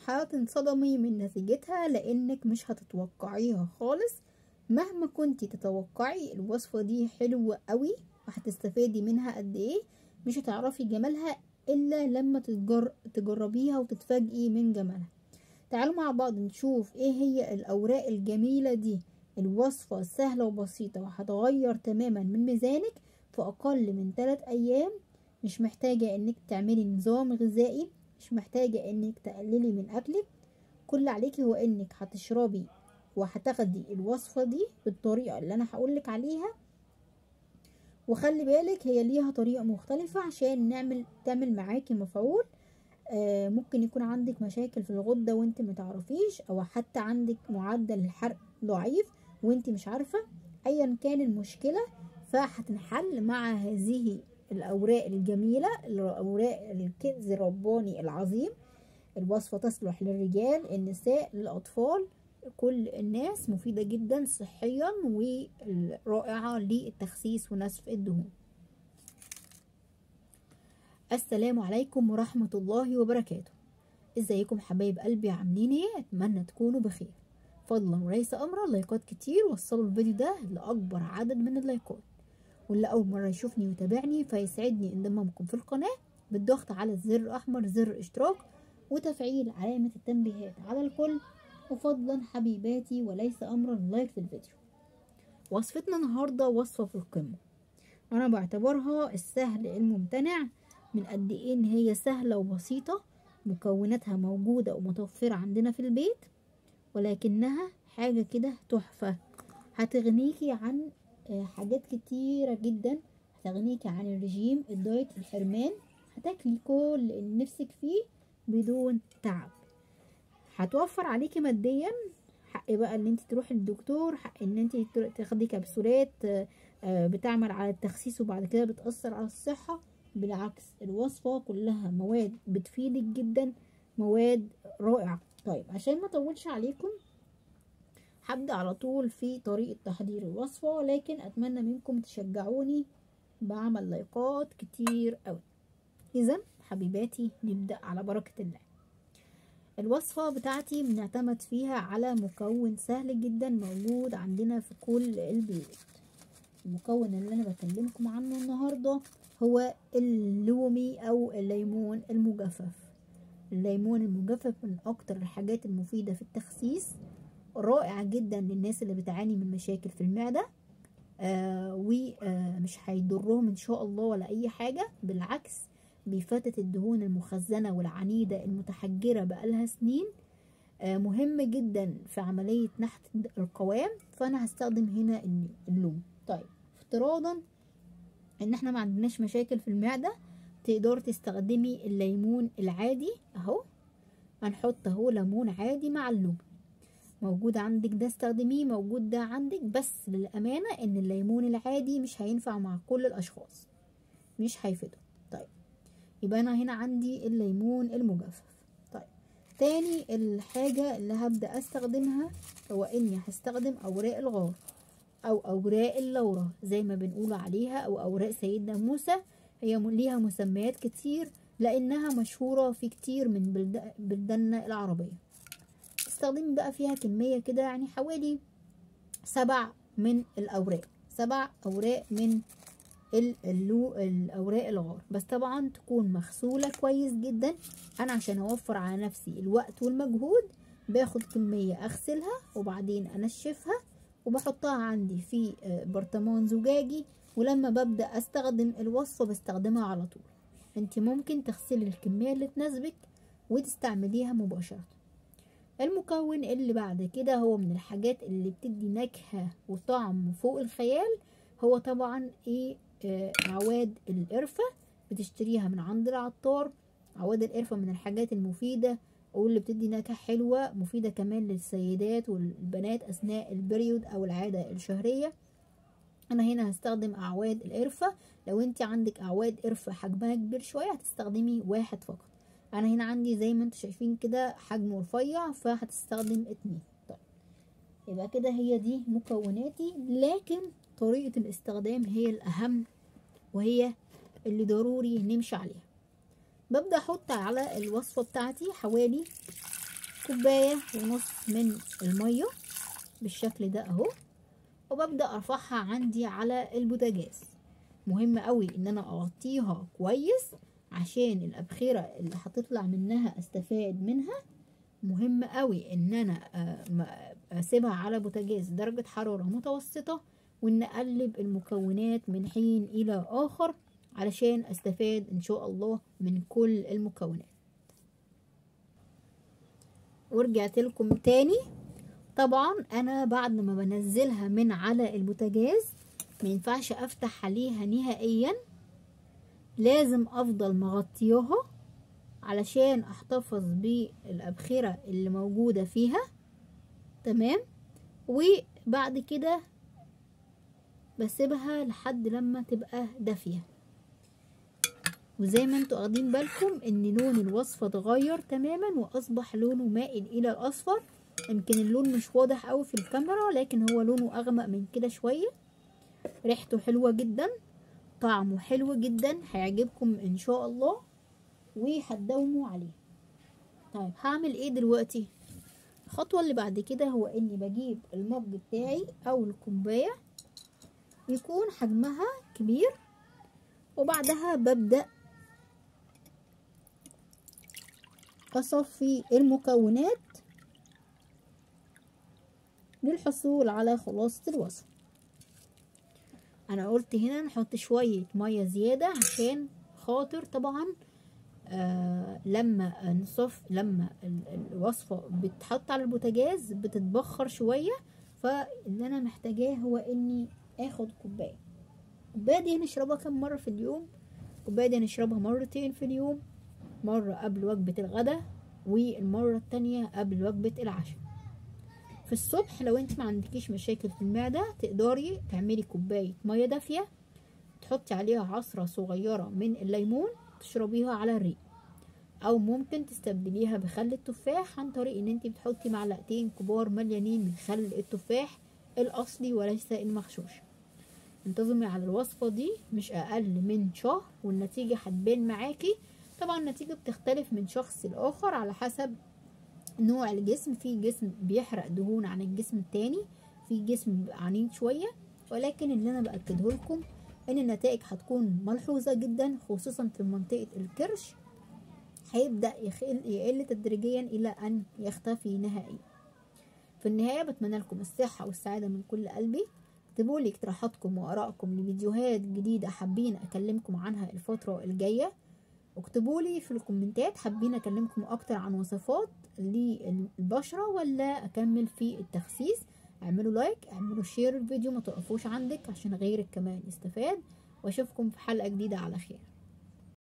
هتنصدمي من نتيجتها لانك مش هتتوقعيها خالص مهما كنتي تتوقعي الوصفة دي حلوة قوي وهتستفادي منها قد ايه مش هتعرفي جمالها الا لما تجر... تجربيها وتتفاجئي من جمالها تعالوا مع بعض نشوف ايه هي الاوراق الجميلة دي الوصفة سهلة وبسيطة وهتغير تماما من ميزانك في اقل من 3 ايام مش محتاجة انك تعملي نظام غذائي مش محتاجة انك تقللي من اكلك كل عليكي هو انك هتشربي وهتاخدي الوصفة دي بالطريقة اللي انا هقولك عليها وخلي بالك هي ليها طريقة مختلفة عشان نعمل تعمل معاكي مفعول آه ممكن يكون عندك مشاكل في الغدة وانت متعرفيش او حتى عندك معدل الحرق ضعيف وانت مش عارفة ايا كان المشكلة فهتنحل مع هذه الاوراق الجميلة الاوراق الكنز الرباني العظيم الوصفة تصلح للرجال النساء للاطفال كل الناس مفيدة جدا صحيا ورائعة للتخسيس ونسف الدهون السلام عليكم ورحمة الله وبركاته ازيكم حبايب قلبي عاملين ايه اتمنى تكونوا بخير فضلا وليس امرا لايكات كتير وصلوا الفيديو ده لاكبر عدد من اللايكات واللي اول مرة يشوفني ويتابعني فيسعدني انضمامكم في القناة بالضغط على الزر الاحمر زر اشتراك وتفعيل علامة التنبيهات على الكل وفضلا حبيباتي وليس امرا لايك للفيديو وصفتنا النهارده وصفه في القمه انا بعتبرها السهل الممتنع من قد ايه ان هي سهله وبسيطه مكوناتها موجوده ومتوفره عندنا في البيت ولكنها حاجه كده تحفه هتغنيكي عن حاجات كتيره جدا هتغنيكي عن الرجيم الدايت الحرمان هتاكلي كل اللي نفسك فيه بدون تعب هتوفر عليكي ماديا حق بقى ان انت تروحي للدكتور حق ان انت تاخدي كبسولات بتعمل على التخسيس وبعد كده بتأثر على الصحة بالعكس الوصفة كلها مواد بتفيدك جدا مواد رائعة طيب عشان ما اطولش عليكم هبدأ على طول في طريقة تحضير الوصفة ولكن اتمنى منكم تشجعوني بعمل لايكات كتير قوي اذا حبيباتي نبدأ على بركة الله الوصفة بتاعتي بنعتمد فيها على مكون سهل جدا موجود عندنا في كل البيوت المكون اللي انا بكلمكم عنه النهاردة هو اللومي او الليمون المجفف الليمون المجفف من اكتر الحاجات المفيدة في التخسيس رائع جدا للناس اللي بتعاني من مشاكل في المعدة آه ومش آه هيضرهم ان شاء الله ولا اي حاجة بالعكس بيفتت الدهون المخزنة والعنيدة المتحجرة بقالها سنين آه مهم جدا في عملية نحت القوام فأنا هستخدم هنا اللوم طيب افتراضا ان احنا ما عندناش مشاكل في المعدة تقدر تستخدمي الليمون العادي اهو هنحط اهو ليمون عادي مع اللوم موجود عندك ده استخدميه موجود ده عندك بس للأمانة ان الليمون العادي مش هينفع مع كل الأشخاص مش هيفيده طيب يبقى انا هنا عندي الليمون المجفف طيب تاني الحاجة اللي هبدأ استخدمها هو اني هستخدم اوراق الغار او اوراق اللورة زي ما بنقول عليها او اوراق سيدنا موسى هي ليها مسميات كتير لانها مشهورة في كتير من بلداننا العربية استخدمي بقى فيها كمية كده يعني حوالي سبع من الاوراق سبع اوراق من اللو الاوراق الغار بس طبعا تكون مغسوله كويس جدا انا عشان اوفر على نفسي الوقت والمجهود باخد كميه اغسلها وبعدين انشفها وبحطها عندي في برطمان زجاجي ولما ببدا استخدم الوصفه بستخدمها على طول انت ممكن تغسلي الكميه اللي تناسبك وتستعمليها مباشره المكون اللي بعد كده هو من الحاجات اللي بتدي نكهه وطعم فوق الخيال هو طبعا ايه آه عواد القرفة بتشتريها من عند العطار عواد القرفة من الحاجات المفيدة واللي بتدي نكهة حلوة مفيدة كمان للسيدات والبنات أثناء البريود أو العادة الشهرية أنا هنا هستخدم أعواد القرفة لو انت عندك أعواد قرفة حجمها كبير شوية هتستخدمي واحد فقط أنا هنا عندي زي ما انتم شايفين كده حجمه رفيع فهتستخدم اتنين طيب يبقى كده هي دي مكوناتي لكن طريقة الاستخدام هي الأهم وهي اللي ضروري نمشي عليها ببدأ أحط على الوصفة بتاعتي حوالي كوباية ونص من المية بالشكل ده اهو وببدأ ارفعها عندي على البوتاجاز مهم قوي ان انا اغطيها كويس عشان الابخرة اللي هتطلع منها استفاد منها مهم قوي ان انا اسيبها على بوتاجاز درجة حرارة متوسطة وان اقلب المكونات من حين الى اخر علشان استفاد ان شاء الله من كل المكونات ورجعت لكم تاني طبعا انا بعد ما بنزلها من على البوتاجاز ما ينفعش افتح عليها نهائيا لازم افضل مغطياها علشان احتفظ بالابخرة اللي موجودة فيها تمام وبعد كده بسيبها لحد لما تبقى دافية وزي ما انتوا واخدين بالكم ان لون الوصفة اتغير تماما واصبح لونه مائل الى الاصفر يمكن اللون مش واضح قوي في الكاميرا لكن هو لونه اغمق من كده شوية ريحته حلوة جدا طعمه حلو جدا هيعجبكم ان شاء الله وهتداوموا عليه طيب هعمل ايه دلوقتي الخطوة اللي بعد كده هو اني بجيب المج بتاعي او الكوباية يكون حجمها كبير وبعدها ببدأ أصفي المكونات للحصول على خلاصة الوصفة أنا قلت هنا نحط شوية مية زيادة عشان خاطر طبعا آه لما نصف لما الوصفة بتحط على البوتاجاز بتتبخر شوية فاللي أنا محتاجاه هو إني آخد كوباية الكوباية دي هنشربها كم مرة في اليوم الكوباية دي هنشربها مرتين في اليوم مرة قبل وجبة الغداء والمرة التانية قبل وجبة العشاء في الصبح لو انت ما عندكيش مشاكل في المعدة تقدري تعملي كوباية مية دافية تحطي عليها عصرة صغيرة من الليمون تشربيها على الريق او ممكن تستبدليها بخل التفاح عن طريق ان انت بتحطي معلقتين كبار مليانين من خل التفاح الاصلي وليس المغشوش انتظمي على الوصفة دي مش اقل من شهر والنتيجة هتبان معاكي طبعا النتيجة بتختلف من شخص لآخر على حسب نوع الجسم في جسم بيحرق دهون عن الجسم التاني في جسم عنيد شوية ولكن اللي انا باكده لكم ان النتائج هتكون ملحوظة جدا خصوصا في منطقة الكرش هيبدأ يقل تدريجيا الى ان يختفي نهائيا في النهاية بتمنى لكم الصحة والسعادة من كل قلبي اكتبوا لي اقتراحاتكم وارائكم لفيديوهات جديدة حابين اكلمكم عنها الفترة الجاية اكتبوا لي في الكومنتات حابين اكلمكم اكتر عن وصفات للبشرة ولا اكمل في التخسيس اعملوا لايك اعملوا شير الفيديو ما توقفوش عندك عشان غيرك كمان يستفاد واشوفكم في حلقة جديدة على خير